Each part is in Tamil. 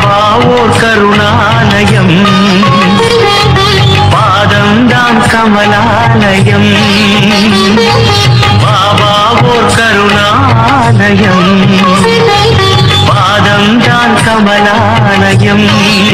பாபா ஓர் கருணாலயம் பாதம்தான் கமலாலயம் பாபா ஓர் கருணாலயம் பாதம்தான் கமலாலயம்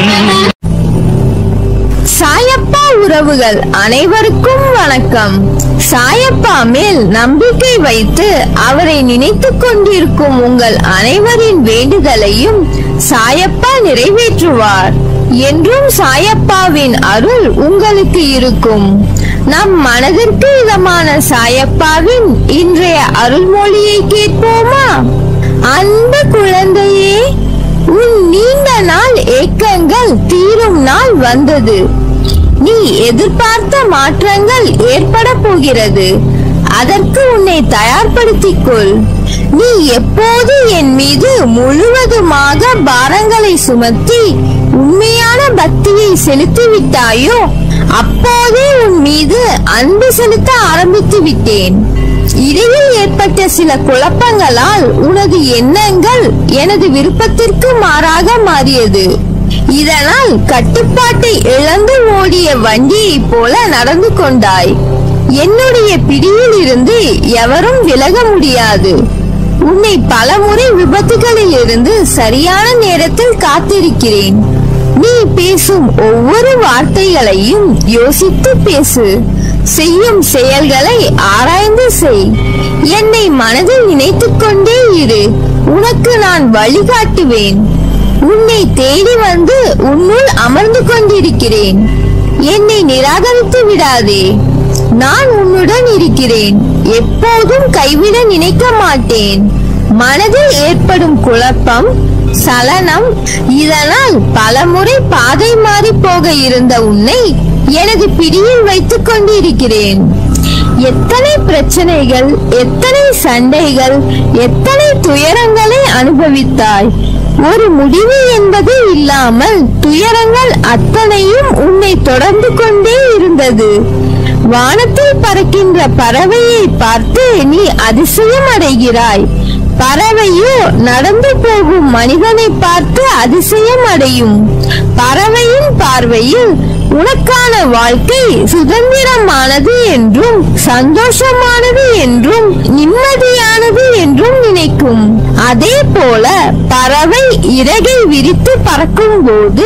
சாயப்பா உறவுகள் அனைவருக்கும் வணக்கம் சாயப்பா மேல் நம்பிக்கை வைத்து அவரை நினைத்துக் கொண்டிருக்கும் உங்கள் அனைவரின் வேண்டுதலையும் சாயப்பா நிறைவேற்றுவார் என்றும் சாயப்பாவின் அருள் உங்களுக்கு இருக்கும் நம் மனதிற்கு இதமான சாயப்பாவின் இன்றைய அருள்மொழியை கேட்போமா அன்பு குழந்தையே உன் நீண்ட நாள் ஏக்கங்கள் தீரும் நாள் வந்தது நீ எதிர்பார்த்த மாற்றங்கள் ஏற்பட போகிறது அதற்கு உன்னை தயார்படுத்திக் கொள் நீ எப்போது என் மீது முழுவதுமாக பாரங்களை சுமத்தி உண்மையான பக்தியை செலுத்தி விட்டாயோ அப்போதே உன் மீது அன்பு செலுத்த ஆரம்பித்து விட்டேன் இடையில் ஏற்பட்ட சில குழப்பங்களால் உனது எண்ணங்கள் எனது விருப்பத்திற்கு மாறாக மாறியது இதனால் கட்டுப்பாட்டை இழந்து ஓடிய வண்டியைப் போல நடந்து கொண்டாய் என்னுடைய பிடியில் இருந்து எவரும் விலக முடியாது உன்னை பலமுறை விபத்துகளில் இருந்து சரியான நேரத்தில் காத்திருக்கிறேன் நீ பேசும் ஒவ்வொரு வார்த்தைகளையும் யோசித்து பேசு செய்யும் செயல்களை ஆராய்ந்து செய் என்னை மனதில் நினைத்துக் கொண்டே இரு உனக்கு நான் வழிகாட்டுவேன் உன்னை தேடி வந்து உன்னுள் அமர்ந்து கொண்டிருக்கிறேன் என்னை நிராகரித்து விடாதே நான் உன்னுடன் இருக்கிறேன் எப்போதும் கைவிட நினைக்க மாட்டேன் மனதில் ஏற்படும் குழப்பம் சலனம் இதனால் பலமுறை பாதை மாறி போக இருந்த உன்னை எனது பிடியில் வைத்துக் கொண்டிருக்கிறேன் எத்தனை பிரச்சனைகள் எத்தனை சண்டைகள் எத்தனை துயரங்களை அனுபவித்தாய் ஒரு முடிவு என்பது இல்லாமல் துயரங்கள் அத்தனையும் உன்னை தொடர்ந்து கொண்டே இருந்தது வானத்தில் பறக்கின்ற பறவையை பார்த்து நீ அதிசயம் அடைகிறாய் பறவையோ நடந்து போகும் மனிதனை பார்த்து அதிசயம் அடையும் பறவையின் பார்வையில் உனக்கான வாழ்க்கை சுதந்திரமானது என்றும் சந்தோஷமானது என்றும் நிம்மதியானது என்றும் நினைக்கும் அதே போல பறவை இறகை விரித்து பறக்கும் போது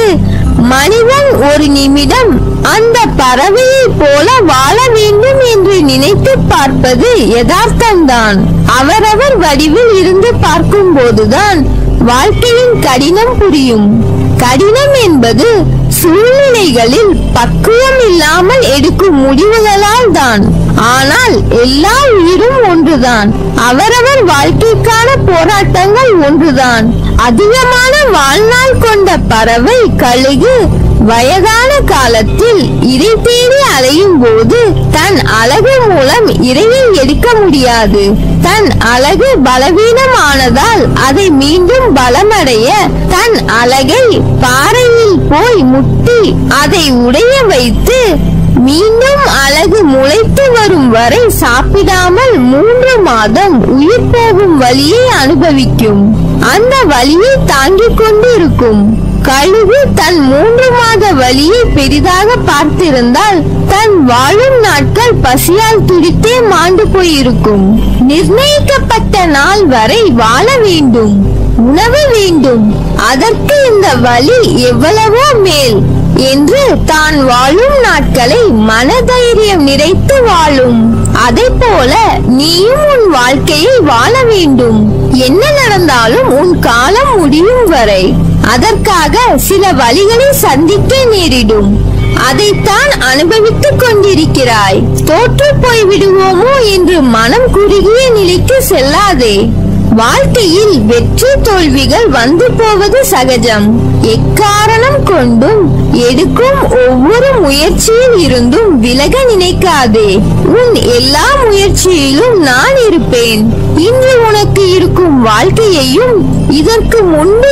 மனிதன் ஒரு நிமிடம் அந்த பறவையைப் போல வாழ வேண்டும் என்று நினைத்து பார்ப்பது யதார்த்தம்தான் அவரவர் வடிவில் இருந்து பார்க்கும் போதுதான் வாழ்க்கையின் கடினம் புரியும் கடினம் என்பது சூழ்நிலைகளில் பக்குவம் இல்லாமல் எடுக்கும் முடிவுகளால் தான் ஆனால் எல்லா உயிரும் ஒன்றுதான் அவரவர் வாழ்க்கைக்கான போராட்டங்கள் ஒன்றுதான் அதிகமான வாழ்நாள் கொண்ட பறவை கழுகு வயதான காலத்தில் இறை தேடி அலையும் போது தன் அழகு மூலம் இரையை எடுக்க முடியாது தன் அழகு பலவீனமானதால் அதை மீண்டும் பலமடைய தன் அழகை பாறையில் போய் முட்டி அதை உடைய வைத்து மீண்டும் அழகு முளைத்து வரும் வரை சாப்பிடாமல் மூன்று மாதம் உயிர் போகும் வழியை அனுபவிக்கும் அந்த வழியை தாங்கிக் கொண்டு இருக்கும் கழுகு தன் மூன்று மாத வழியை பெரிதாக பார்த்திருந்தால் தன் வாழும் நாட்கள் பசியால் துடித்தே மாண்டு போயிருக்கும் நிர்ணயிக்கப்பட்ட நாள் வரை வாழ வேண்டும் உணவு வேண்டும் அதற்கு இந்த வழி எவ்வளவோ மேல் என்று தான் வாழும் நாட்களை மனதைரியம் நிறைத்து வாழும் அதை போல நீயும் உன் வாழ்க்கையை வாழ வேண்டும் என்ன நடந்தாலும் உன் காலம் முடியும் வரை அதற்காக சில வழிகளை சந்திக்க நேரிடும் அதைத்தான் அனுபவித்துக் கொண்டிருக்கிறாய் தோற்று போய் விடுவோமோ என்று மனம் குறுகிய நிலைக்கு செல்லாதே வாழ்க்கையில் வெற்றி தோல்விகள் வந்து போவது சகஜம் எக்காரணம் கொண்டும் எடுக்கும் ஒவ்வொரு முயற்சியில் இருந்தும் விலக நினைக்காதே உன் எல்லா முயற்சியிலும் நான் இருப்பேன் இன்று உனக்கு இருக்கும் வாழ்க்கையையும் இதற்கு முன்பு இருந்த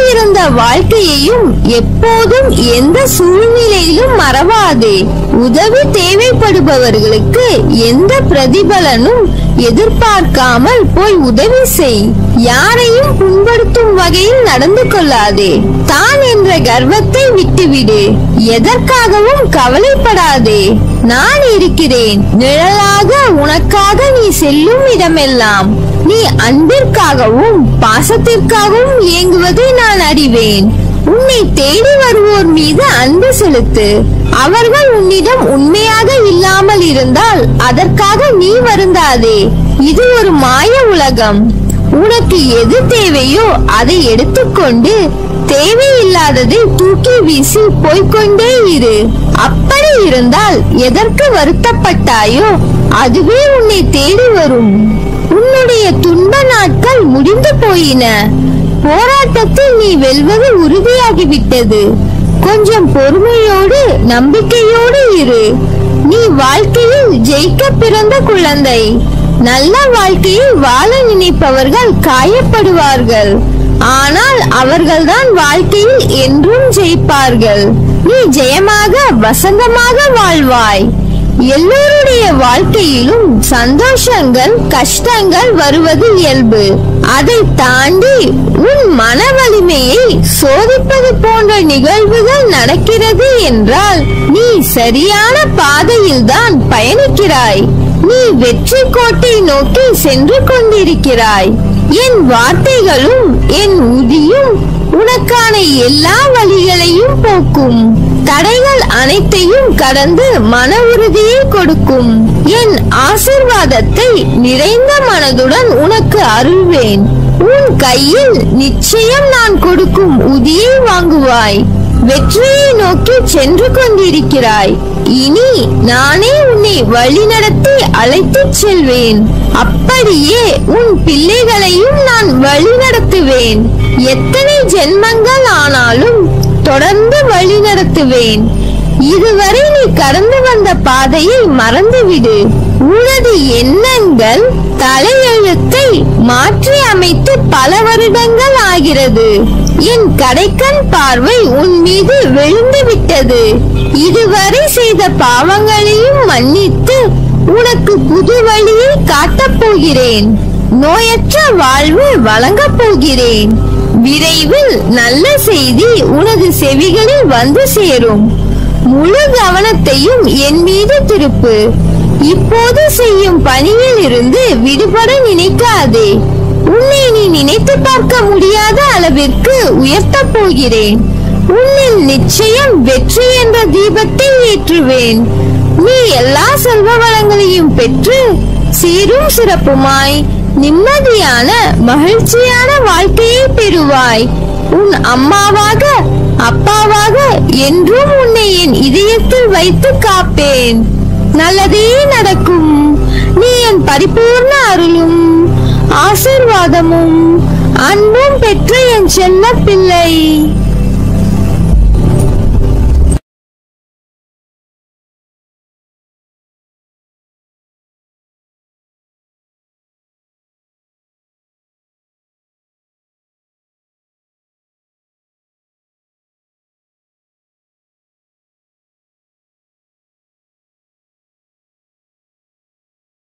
வாழ்க்கையையும் எப்போதும் எந்த சூழ்நிலையிலும் மறவாதே உதவி தேவைப்படுபவர்களுக்கு எந்த பிரதிபலனும் எதிர்பார்க்காமல் போய் உதவி செய் யாரையும் புண்படுத்தும் வகையில் நடந்து கொள்ளாதே தான் என்ற கர்வத்தை விட்டுவிடு எதற்காகவும் கவலைப்படாதே நான் இருக்கிறேன் நிழலாக உனக்காக நீ செல்லும் இடமெல்லாம் நீ அன்பிற்காகவும் பாசத்திற்காகவும் இயங்குவதை நான் அறிவேன் உன்னை தேடி வருவோர் மீது அன்பு செலுத்து அவர்கள் உன்னிடம் உண்மையாக இல்லாமல் இருந்தால் அதற்காக நீ வருந்தாதே இது ஒரு மாய உலகம் உனக்கு எது தேவையோ அதை எடுத்துக்கொண்டு தேவையில்லாததை தூக்கி வீசி போய்க்கொண்டே இரு அப்படி இருந்தால் எதற்கு வருத்தப்பட்டாயோ அதுவே உன்னை தேடி வரும் உன்னுடைய துன்ப நாட்கள் முடிந்து போயின போராட்டத்தில் நீ வெல்வது உறுதியாகிவிட்டது கொஞ்சம் பொறுமையோடு நம்பிக்கையோடு இரு நீ வாழ்க்கையில் ஜெயிக்க பிறந்த குழந்தை நல்ல வாழ்க்கையை வாழ நினைப்பவர்கள் காயப்படுவார்கள் ஆனால் அவர்கள்தான் வாழ்க்கையில் என்றும் ஜெயிப்பார்கள் நீ ஜெயமாக வசந்தமாக வாழ்வாய் எல்லோருடைய வாழ்க்கையிலும் சந்தோஷங்கள் கஷ்டங்கள் வருவது இயல்பு அதை தாண்டி உன் மன வலிமையை சோதிப்பது போன்ற நிகழ்வுகள் நடக்கிறது என்றால் நீ சரியான பாதையில்தான் பயணிக்கிறாய் நீ வெற்றி கோட்டை நோக்கி சென்று கொண்டிருக்கிறாய் என் வார்த்தைகளும் என் உதியும் உனக்கான எல்லா வழிகளையும் போக்கும் தடைகள் அனைத்தையும் கடந்து மன உறுதியை கொடுக்கும் என் ஆசிர்வாதத்தை நிறைந்த மனதுடன் உனக்கு அருள்வேன் உன் கையில் நிச்சயம் நான் கொடுக்கும் உதியை வாங்குவாய் வெற்றியை நோக்கி சென்று கொண்டிருக்கிறாய் இனி நானே உன்னை வழிநடத்தி அழைத்துச் செல்வேன் அப்படியே உன் பிள்ளைகளையும் நான் வழிநடத்துவேன் எத்தனை ஜென்மங்கள் ஆனாலும் தொடர்ந்து வழிநடத்துவேன் இதுவரை நீ கடந்து வந்த பாதையை மறந்துவிடு உனது எண்ணங்கள் தலையெழுத்தை மாற்றி அமைத்து பல வருடங்கள் ஆகிறது என் கடைக்கண் பார்வை உன் மீது விழுந்து விட்டது இதுவரை செய்த பாவங்களையும் மன்னித்து உனக்கு புது வழியை காட்டப் போகிறேன் நோயற்ற வாழ்வு வழங்கப் போகிறேன் விரைவில் நல்ல செய்தி உனது செவிகளில் வந்து சேரும் முழு கவனத்தையும் என் மீது திருப்பு இப்போது செய்யும் பணியில் இருந்து விடுபட நினைக்காதே உன்னை நீ நினைத்து பார்க்க முடியாத அளவிற்கு உயர்த்தப் போகிறேன் உன்னில் நிச்சயம் வெற்றி என்ற தீபத்தை ஏற்றுவேன் நீ எல்லா செல்வ வளங்களையும் பெற்று சீரும் சிறப்புமாய் நிம்மதியான மகிழ்ச்சியான வாழ்க்கையை பெறுவாய் உன் அம்மாவாக அப்பாவாக என்றும் உன்னை என் இதயத்தில் வைத்து காப்பேன் நல்லதே நடக்கும் நீ என் பரிபூர்ண அருளும் ஆசிர்வாதமும் அன்பும் பெற்ற என் செல்ல பிள்ளை